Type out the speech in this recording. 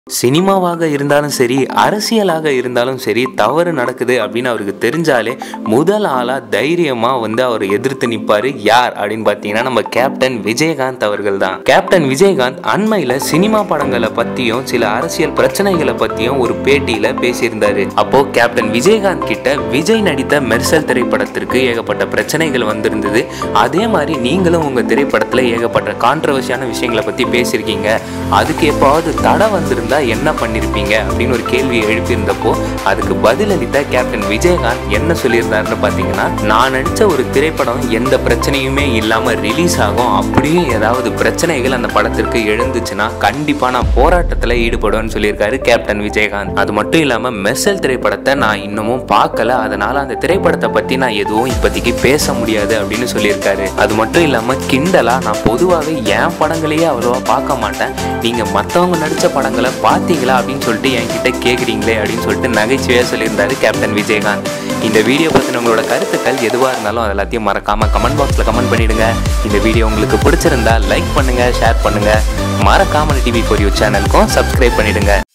சினிமாவாக இருந்தாலும் சரி அரசியலாக இருந்தாலும் சரி தவறு நடக்குது அப்படின்னு அவருக்கு தெரிஞ்சாலே முதல் ஆளாக தைரியமாக வந்து அவர் எதிர்த்து நிற்பார் யார் அப்படின்னு பார்த்தீங்கன்னா நம்ம கேப்டன் விஜயகாந்த் அவர்கள் தான் கேப்டன் விஜயகாந்த் அண்மையில் சினிமா படங்களை பற்றியும் சில அரசியல் பிரச்சனைகளை பற்றியும் ஒரு பேட்டியில் பேசியிருந்தாரு அப்போ கேப்டன் விஜயகாந்த் கிட்ட விஜய் நடித்த மெர்சல் திரைப்படத்திற்கு ஏகப்பட்ட பிரச்சனைகள் வந்திருந்தது அதே மாதிரி நீங்களும் உங்கள் திரைப்படத்தில் ஏகப்பட்ட கான்ட்ரவர்சியான விஷயங்களை பற்றி பேசியிருக்கீங்க அதுக்கு எப்பாவது தடை வந்திருந்தா என்ன பண்ணியிருப்பீங்க அப்படின்னு ஒரு கேள்வியை எழுப்பியிருந்தப்போ அதுக்கு பதிலளித்த கேப்டன் விஜயகாந்த் என்ன சொல்லியிருந்தாருன்னு பார்த்தீங்கன்னா நான் நடித்த ஒரு திரைப்படம் எந்த பிரச்சனையுமே இல்லாமல் ரிலீஸ் ஆகும் அப்படியும் ஏதாவது பிரச்சனைகள் அந்த படத்திற்கு எழுந்துச்சுன்னா கண்டிப்பாக நான் போராட்டத்தில் ஈடுபடுவேன்னு சொல்லியிருக்காரு கேப்டன் விஜயகாந்த் அது மட்டும் இல்லாமல் மெர்சல் திரைப்படத்தை நான் இன்னமும் பார்க்கல அதனால அந்த திரைப்படத்தை பற்றி நான் எதுவும் இப்போதைக்கு பேச முடியாது அப்படின்னு சொல்லியிருக்காரு அது மட்டும் இல்லாமல் கிண்டலா நான் பொதுவாகவே என் படங்களையே அவ்வளோவா பார்க்க மாட்டேன் நீங்கள் மற்றவங்க நடித்த படங்களை பார்த்தீங்களா அப்படின்னு சொல்லிட்டு என்கிட்ட கேட்குறீங்களே அப்படின்னு சொல்லிட்டு நகைச்சுவையாக சொல்லியிருந்தாரு கேப்டன் விஜயகாந்த் இந்த வீடியோ பற்றின உங்களோட கருத்துக்கள் எதுவாக இருந்தாலும் அது எல்லாத்தையும் மறக்காமல் கமெண்ட் பாக்ஸில் கமெண்ட் பண்ணிடுங்க இந்த வீடியோ உங்களுக்கு பிடிச்சிருந்தா லைக் பண்ணுங்கள் ஷேர் பண்ணுங்கள் மறக்காமல் டிவி ஃபார் யூ சேனலுக்கும் சப்ஸ்கிரைப் பண்ணிடுங்க